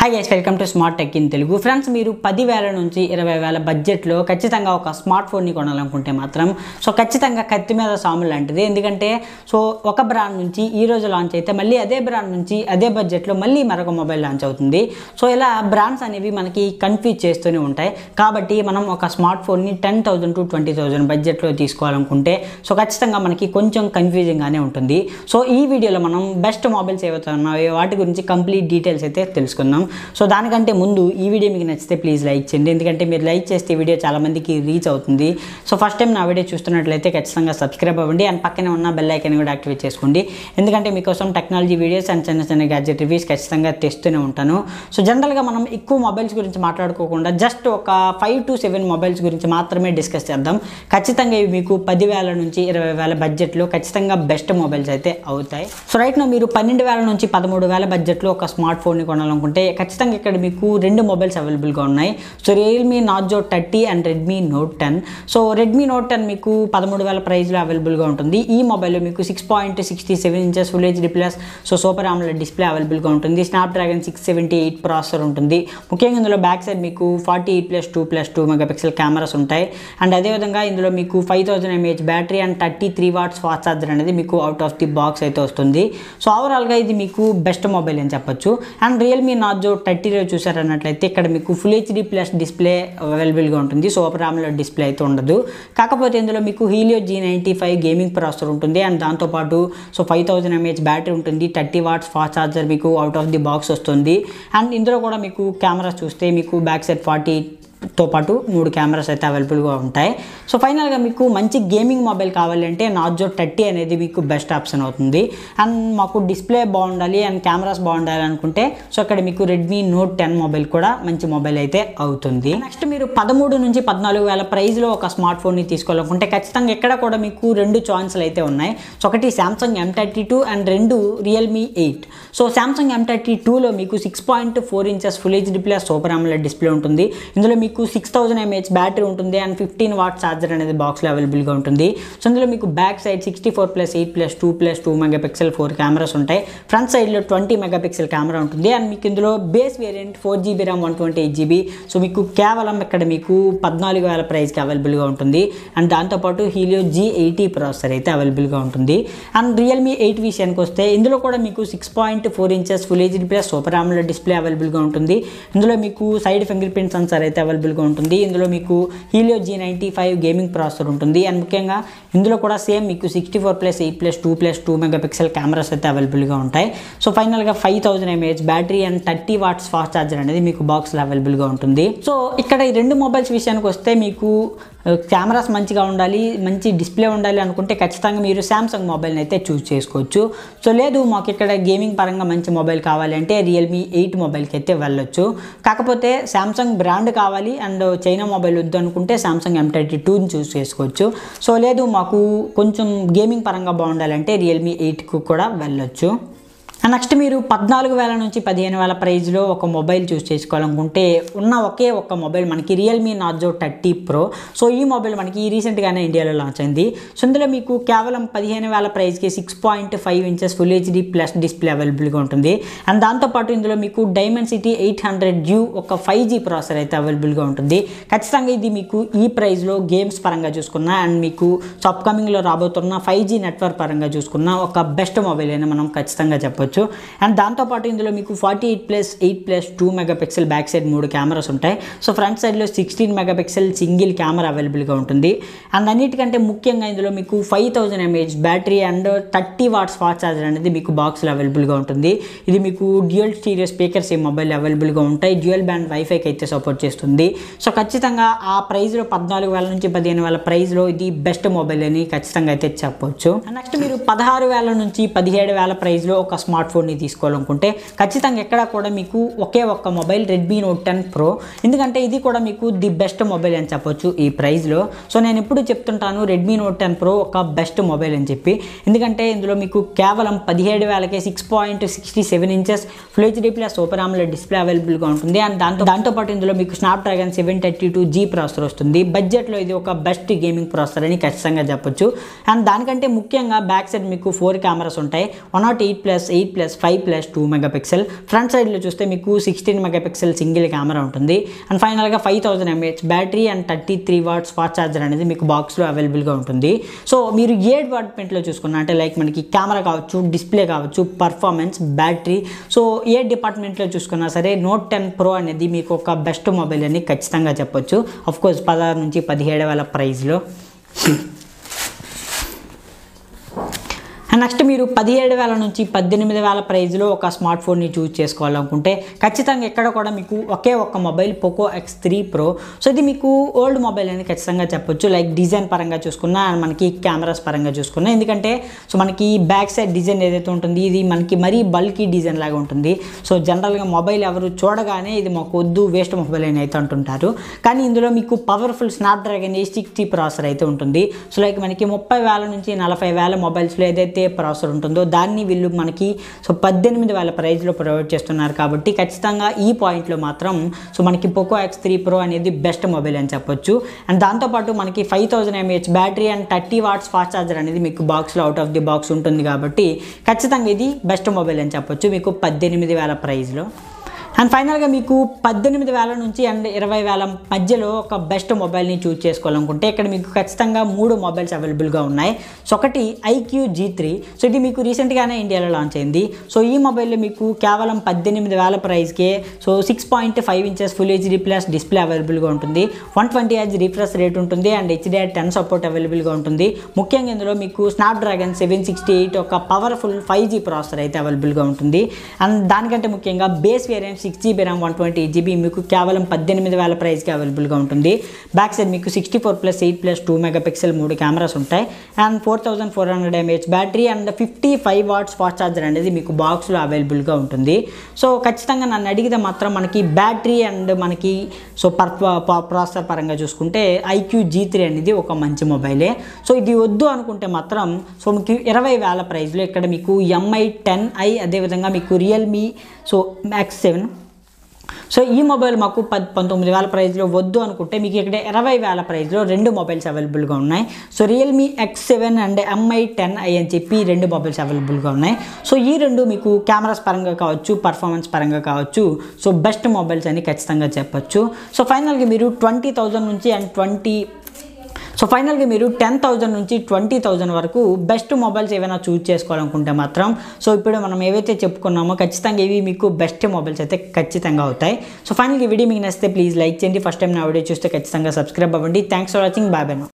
hi guys welcome to smart tech in Telugu friends మీరు పదివేల నుంచి ఇరవై వేల బడ్జెట్లో ఖచ్చితంగా ఒక స్మార్ట్ ఫోన్ని కొనాలనుకుంటే మాత్రం సో ఖచ్చితంగా కత్తి మీద సాము లాంటిది ఎందుకంటే సో ఒక బ్రాండ్ నుంచి ఈ రోజు లాంచ్ అయితే మళ్ళీ అదే బ్రాండ్ నుంచి అదే బడ్జెట్లో మళ్ళీ మరొక మొబైల్ లాంచ్ అవుతుంది సో ఇలా బ్రాండ్స్ అనేవి మనకి కన్ఫ్యూజ్ చేస్తూనే ఉంటాయి కాబట్టి మనం ఒక స్మార్ట్ ఫోన్ని ten thousand to twenty thousand బడ్జెట్లో తీసుకోవాలనుకుంటే సో ఖచ్చితంగా మనకి కొంచెం కన్ఫ్యూజింగ్గానే ఉంటుంది సో ఈ వీడియోలో మనం బెస్ట్ మొబైల్స్ ఏవైతే ఉన్నాయో వాటి గురించి కంప్లీట్ డీటెయిల్స్ అయితే తెలుసుకుందాం సో దానికంటే ముందు ఈ వీడియో మీకు నచ్చితే ప్లీజ్ లైక్ చేయండి ఎందుకంటే మీరు లైక్ చేస్తే ఈ వీడియో చాలామందికి రీచ్ అవుతుంది సో ఫస్ట్ టైం నా వీడియో చూస్తున్నట్లయితే ఖచ్చితంగా సబ్స్క్రైబ్ అవ్వండి అండ్ పక్కనే ఉన్న బెల్ ఐకన్ కూడా యాక్టివేట్ చేసుకోండి ఎందుకంటే మీకోసం టెక్నాలజీ వీడియోస్ అండ్ చిన్న చిన్న గ్యాడ్జెట్ రివ్యూస్ ఖచ్చితంగా తెస్తూనే ఉంటాను సో జనరల్గా మనం ఎక్కువ మొబైల్స్ గురించి మాట్లాడుకోకుండా జస్ట్ ఒక ఫైవ్ టు సెవెన్ మొబైల్స్ గురించి మాత్రమే డిస్కస్ చేద్దాం ఖచ్చితంగా ఇవి మీకు పదివేల నుంచి ఇరవై వేల బడ్జెట్లో ఖచ్చితంగా బెస్ట్ మొబైల్స్ అయితే అవుతాయి సో రైట్ నా మీరు పన్నెండు వేల నుంచి పదమూడు వేల బడ్జెట్లో ఒక స్మార్ట్ ఫోన్ని కొనాలనుకుంటే ఖచ్చితంగా ఇక్కడ మీకు రెండు మొబైల్స్ అవైలబుల్గా ఉన్నాయి so Realme Narzo thirty and Redmi Note ten so Redmi Note ten మీకు పదమూడు వేల ప్రైస్లో అవైలబుల్గా ఉంటుంది ఈ మొబైల్లో మీకు six point sixty seven inches full HD plus so super AMOLED display అవైలబుల్గా ఉంటుంది Snapdragon six seventy eight processor ఉంటుంది ముఖ్యంగా ఇందులో బ్యాక్ సైడ్ మీకు forty eight plus two plus two megapixel cameras ఉంటాయి అండ్ అదేవిధంగా ఇందులో మీకు five thousand mAh battery and thirty three watts fast charger అనేది మీకు అవుట్ ఆఫ్ ది బాక్స్ అయితే వస్తుంది సో ఓవరాల్గా ఇది మీకు బెస్ట్ మొబైల్ అని చెప్పొచ్చు అండ్ రియల్మీ నార్జో థర్టీలో చూసారన్నట్లయితే ఇక్కడ మీకు ఫుల్ హెచ్డి ప్లస్ డిస్ప్లే అవైలబుల్గా ఉంటుంది సూపర్ ఆమ్లెట్ డిస్ప్లే అయితే ఉండదు కాకపోతే ఇందులో మీకు Helio G ninety five gaming processor ఉంటుంది అండ్ దాంతోపాటు so five thousand mAh battery ఉంటుంది థర్టీ వాట్స్ ఫాస్ట్ ఛార్జర్ మీకు అవుట్ ఆఫ్ ది బాక్స్ వస్తుంది అండ్ ఇందులో కూడా మీకు కెమెరాస్ చూస్తే మీకు బ్యాక్ సైడ్ ఫార్టీ తో పాటు మూడు కెమెరాస్ అయితే అవైలబుల్గా ఉంటాయి సో ఫైనల్గా మీకు మంచి గేమింగ్ మొబైల్ కావాలంటే నార్జో థర్టీ అనేది మీకు బెస్ట్ ఆప్షన్ అవుతుంది అండ్ మాకు డిస్ప్లే బాగుండాలి అండ్ కెమెరాస్ బాగుండాలి అనుకుంటే సో ఇక్కడ మీకు రెడ్మీ నోట్ టెన్ మొబైల్ కూడా మంచి మొబైల్ అయితే అవుతుంది నెక్స్ట్ మీరు పదమూడు నుంచి పద్నాలుగు వేల ప్రైస్లో ఒక స్మార్ట్ ఫోన్ని తీసుకోవాలనుకుంటే ఖచ్చితంగా ఎక్కడ కూడా మీకు రెండు ఛాన్స్లు అయితే ఉన్నాయి సో ఒకటి Samsung M thirty two and రెండు Realme eight so Samsung M thirty టూలో మీకు six point four inches full HD plus super AMOLED display ఉంటుంది ఇందులో మీకు సిక్స్ థౌసండ్ ఎంఏహెచ్ బ్యాటరీ ఉంటుంది అండ్ ఫిఫ్టీన్ వాట్ ఛార్జర్ అనేది బాక్స్లో అవైలబుల్గా ఉంటుంది సో ఇందులో మీకు back side sixty four plus eight plus two plus two megapixel four cameras ఉంటాయి ఫ్రంట్ సైడ్లో ట్వంటీ మెగాపిక్సెల్ కెమెరా ఉంటుంది అండ్ మీకు ఇందులో base variant four GB RAM one twenty eight GB so మీకు కేవలం ఇక్కడ మీకు పద్నాలుగు వేల ప్రైస్కి అవైలబుల్గా ఉంటుంది అండ్ దాంతోపాటు హీలియో జీ ఎయిటీ ప్రాసెసర్ అయితే అవైలబుల్గా ఉంటుంది అండ్ రియల్మీ ఎయిట్ విషయానికి వస్తే ఇందులో కూడా మీకు six point four inches full HD plus super AMOLED display అవైలబుల్గా ఉంటుంది ఇందులో మీకు సైడ్ ఫింగర్ ప్రింట్ సెన్సార్ అయితే అవైలబుల్గా ఉంటుంది ఇందులో మీకు Helio G ninety five gaming processor ఉంటుంది అండ్ ముఖ్యంగా ఇందులో కూడా సేమ్ మీకు sixty four plus eight plus two plus two megapixel cameras అయితే అవైలబుల్గా ఉంటాయి సో ఫైనల్గా five thousand mAh battery and thirty watts fast charger అనేది మీకు బాక్స్లో అవైలబుల్గా ఉంటుంది సో ఇక్కడ ఈ రెండు మొబైల్స్ విషయానికి వస్తే మీకు కెమెరాస్ మంచిగా ఉండాలి మంచి డిస్ప్లే ఉండాలి అనుకుంటే ఖచ్చితంగా మీరు శాంసంగ్ మొబైల్ని అయితే చూస్ చేసుకోవచ్చు సో లేదు మాకు ఇక్కడ గేమింగ్ పరంగా మంచి మొబైల్ కావాలి అంటే రియల్మీ ఎయిట్ మొబైల్కి అయితే వెళ్ళొచ్చు కాకపోతే శాంసంగ్ బ్రాండ్ కావాలి అండ్ చైనా మొబైల్ వద్దు అనుకుంటే శాంసంగ్ ఎం థర్టీ టూని చూస్ చేసుకోవచ్చు సో లేదు మాకు కొంచెం గేమింగ్ పరంగా బాగుండాలంటే రియల్మీ ఎయిట్కు కూడా వెళ్ళొచ్చు నెక్స్ట్ మీరు పద్నాలుగు వేల నుంచి పదిహేను వేల ప్రైస్లో ఒక మొబైల్ చూస్ చేసుకోవాలనుకుంటే ఉన్న ఒకే ఒక్క మొబైల్ మనకి Realme Narzo thirty pro so ఈ మొబైల్ మనకి రీసెంట్గానే ఇండియాలో లాంచ్ అయింది సో ఇందులో మీకు కేవలం పదిహేను వేల ప్రైస్కి six point five inches full HD plus display అవైలబుల్గా ఉంటుంది అండ్ దాంతోపాటు ఇందులో మీకు Dimensity eight hundred U ఒక ఫైవ్ జీ ప్రాసెసర్ అయితే అవైలబుల్గా ఉంటుంది ఖచ్చితంగా ఇది మీకు ఈ ప్రైస్లో గేమ్స్ పరంగా చూసుకున్నా అండ్ మీకు సో అప్కమింగ్లో రాబోతున్న ఫైవ్ జీ నెట్వర్క్ పరంగా చూసుకున్న ఒక బెస్ట్ మొబైల్ అని మనం ఖచ్చితంగా చెప్పొచ్చు అండ్ దాంతోపాటు ఇందులో మీకు forty eight plus eight plus two megapixel back side మూడు కెమెరాస్ ఉంటాయి సో ఫ్రంట్ సైడ్లో సిక్స్టీన్ మెగాపిక్సెల్ సింగిల్ కెమెరా అవైలబుల్గా ఉంటుంది అండ్ అన్నిటికంటే ముఖ్యంగా ఇందులో మీకు five thousand mAh battery and thirty watts fast charger అనేది మీకు బాక్స్లో అవైలబుల్గా ఉంటుంది ఇది మీకు డ్యూయల్ స్టీరియో స్పీకర్స్ ఈ మొబైల్ అవైలబుల్గా ఉంటాయి డ్యూయల్ బ్యాండ్ వైఫైకి అయితే సపోర్ట్ చేస్తుంది సో ఖచ్చితంగా ఆ ప్రైస్లో పద్నాలుగు వేల నుంచి పదిహేను వేల ప్రైస్లో ఇది బెస్ట్ మొబైల్ అని ఖచ్చితంగా అయితే చెప్పొచ్చు నెక్స్ట్ మీరు పదహారు వేల నుంచి పదిహేడు వేల ప్రైస్లో ఒక స్మార్ట్ ఫోన్ని తీసుకోవాలనుకుంటే ఖచ్చితంగా ఎక్కడ కూడా మీకు ఒకే ఒక్క mobile Redmi Note ten pro ఎందుకంటే ఇది కూడా మీకు ది బెస్ట్ మొబైల్ అని చెప్పొచ్చు ఈ ప్రైస్లో సో నేను ఎప్పుడు చెప్తుంటాను రెడ్మీ నోట్ టెన్ ప్రో ఒక బెస్ట్ మొబైల్ అని చెప్పి ఎందుకంటే ఇందులో మీకు కేవలం పదిహేడు వేలకే six point sixty seven inches full HD plus super AMOLED display అవైలబుల్గా ఉంటుంది అండ్ దాంతో దాంతోపాటు ఇందులో మీకు Snapdragon seven thirty two G processor వస్తుంది బడ్జెట్లో ఇది ఒక బెస్ట్ గేమింగ్ ప్రాసెసర్ అని ఖచ్చితంగా చెప్పొచ్చు అండ్ దానికంటే ముఖ్యంగా బ్యాక్ సైడ్ మీకు ఫోర్ కెమెరాస్ ఉంటాయి one nought eight plus eight plus five plus two megapixel front సైడ్లో చూస్తే మీకు సిక్స్టీన్ మెగాపిక్సెల్ సింగిల్ కెమెరా ఉంటుంది అండ్ ఫైనల్గా five thousand mAh battery and thirty three watts fast charger అనేది మీకు బాక్స్లో అవైలబుల్గా ఉంటుంది సో మీరు ఏ డిపార్ట్మెంట్లో చూసుకున్నా అంటే లైక్ మనకి కెమెరా కావచ్చు డిస్ప్లే కావచ్చు పర్ఫార్మెన్స్ బ్యాటరీ సో ఏ డిపార్ట్మెంట్లో చూసుకున్నా సరే నోట్ టెన్ ప్రో అనేది మీకు ఒక బెస్ట్ మొబైల్ అని ఖచ్చితంగా చెప్పొచ్చు అఫ్ కోర్స్ పదహారు నుంచి పదిహేడు వేల ప్రైస్లో అండ్ నెక్స్ట్ మీరు పదిహేడు వేల నుంచి పద్దెనిమిది వేల ప్రైజ్లో ఒక స్మార్ట్ ఫోన్ని చూస్ చేసుకోవాలనుకుంటే ఖచ్చితంగా ఎక్కడ కూడా మీకు ఒకే ఒక్క mobile Poco X three pro so ఇది మీకు ఓల్డ్ మొబైల్ అని ఖచ్చితంగా చెప్పొచ్చు లైక్ డిజైన్ పరంగా చూసుకున్నా and మనకి కెమెరాస్ పరంగా చూసుకున్నా ఎందుకంటే సో మనకి బ్యాక్ సైడ్ డిజైన్ ఏదైతే ఉంటుంది ఇది మనకి మరీ బల్కీ డిజైన్ లాగా ఉంటుంది సో జనరల్గా మొబైల్ ఎవరు చూడగానే ఇది మాకు వద్దు వేస్ట్ మొబైల్ అని అయితే అంటుంటారు కానీ ఇందులో మీకు powerful Snapdragon eight sixty processor అయితే ఉంటుంది సో లైక్ మనకి ముప్పై వేల నుంచి నలభై వేల మొబైల్స్లో ఏదైతే ప్రాసెసర్ ఉంటుందో దాన్ని వీళ్ళు మనకి సో పద్దెనిమిది వేల ప్రైస్లో ప్రొవైడ్ చేస్తున్నారు కాబట్టి ఖచ్చితంగా ఈ పాయింట్లో మాత్రం సో మనకి పోకో ఎక్స్ త్రీ ప్రో అనేది బెస్ట్ మొబైల్ అని చెప్పొచ్చు అండ్ దాంతోపాటు మనకి five thousand mAh battery and thirty watts fast charger అనేది మీకు బాక్స్లో అవుట్ ఆఫ్ ది బాక్స్ ఉంటుంది కాబట్టి ఖచ్చితంగా ఇది బెస్ట్ మొబైల్ అని చెప్పొచ్చు మీకు పద్దెనిమిది వేల ప్రైస్లో అండ్ ఫైనల్గా మీకు పద్దెనిమిది వేల నుంచి అండ్ ఇరవై వేల మధ్యలో ఒక బెస్ట్ మొబైల్ని చూస్ చేసుకోవాలనుకుంటే ఇక్కడ మీకు ఖచ్చితంగా మూడు మొబైల్స్ అవైలబుల్గా ఉన్నాయి సో ఒకటి ఐక్యూ జీ త్రీ సో ఇది మీకు రీసెంట్గానే ఇండియాలో లాంచ్ అయింది సో ఈ మొబైల్లో మీకు కేవలం పద్దెనిమిది వేల ప్రైస్కే so six point five inches full HD plus display అవైలబుల్గా ఉంటుంది one twenty H refresh rate ఉంటుంది అండ్ హెచ్డిఆర్ టెన్ సపోర్ట్ అవైలబుల్గా ఉంటుంది ముఖ్యంగా ఇందులో మీకు స్నాప్డ్రాగన్ సెవెన్ సిక్స్టీ ఎయిట్ ఒక పవర్ఫుల్ ఫైవ్ జీ ప్రాసెసర్ అయితే అవైలబుల్గా ఉంటుంది అండ్ దానికంటే ముఖ్యంగా base variant six GB RAM one twenty eight GB మీకు కేవలం పద్దెనిమిది వేల ప్రైస్కి అవైలబుల్గా ఉంటుంది బ్యాక్ సైడ్ మీకు sixty four plus eight plus two megapixel మూడు కెమెరాస్ ఉంటాయి and four thousand four hundred mAh battery and fifty five watts fast charger అనేది మీకు బాక్స్లో అవైలబుల్గా ఉంటుంది సో ఖచ్చితంగా నన్ను అడిగితే మాత్రం మనకి బ్యాటరీ అండ్ మనకి సో పర్ ప్రాసెసర్ పరంగా చూసుకుంటే ఐక్యూ జీ త్రీ అనేది ఒక మంచి మొబైలే సో ఇది వద్దు అనుకుంటే మాత్రం సో మీకు ఇరవై వేల ప్రైస్లో ఇక్కడ మీకు ఎంఐ టెన్ ఐ అదేవిధంగా మీకు Realme so Max seven so ఈ మొబైల్ మాకు పద్ పంతొమ్మిది వేల ప్రైస్లో వద్దు అనుకుంటే మీకు ఇక్కడ ఇరవై వేల ప్రైస్లో రెండు మొబైల్స్ అవైలబుల్గా ఉన్నాయి so Realme X seven and Mi ten i అని చెప్పి రెండు మొబైల్స్ అవైలబుల్గా ఉన్నాయి సో ఈ రెండు మీకు కెమెరాస్ పరంగా కావచ్చు పర్ఫార్మెన్స్ పరంగా కావచ్చు సో బెస్ట్ మొబైల్స్ అని ఖచ్చితంగా చెప్పొచ్చు సో ఫైనల్గా మీరు ట్వంటీ థౌజండ్ నుంచి అండ్ ట్వంటీ సో ఫైనల్గా మీరు టెన్ థౌజండ్ నుంచి ట్వంటీ థౌజండ్ వరకు బెస్ట్ మొబైల్స్ ఏమైనా చూస్ చేసుకోవాలనుకుంటే మాత్రం సో ఇప్పుడు మనం ఏవైతే చెప్పుకున్నామో ఖచ్చితంగా ఇవి మీకు బెస్ట్ మొబైల్స్ అయితే ఖచ్చితంగా అవుతాయి సో ఫైనల్గా ఈ వీడియో మీకు నచ్చితే ప్లీజ్ లైక్ చేయండి ఫస్ట్ టైం నా వీడియో చూస్తే ఖచ్చితంగా సబ్స్క్రైబ్ అవ్వండి thanks for watching bye by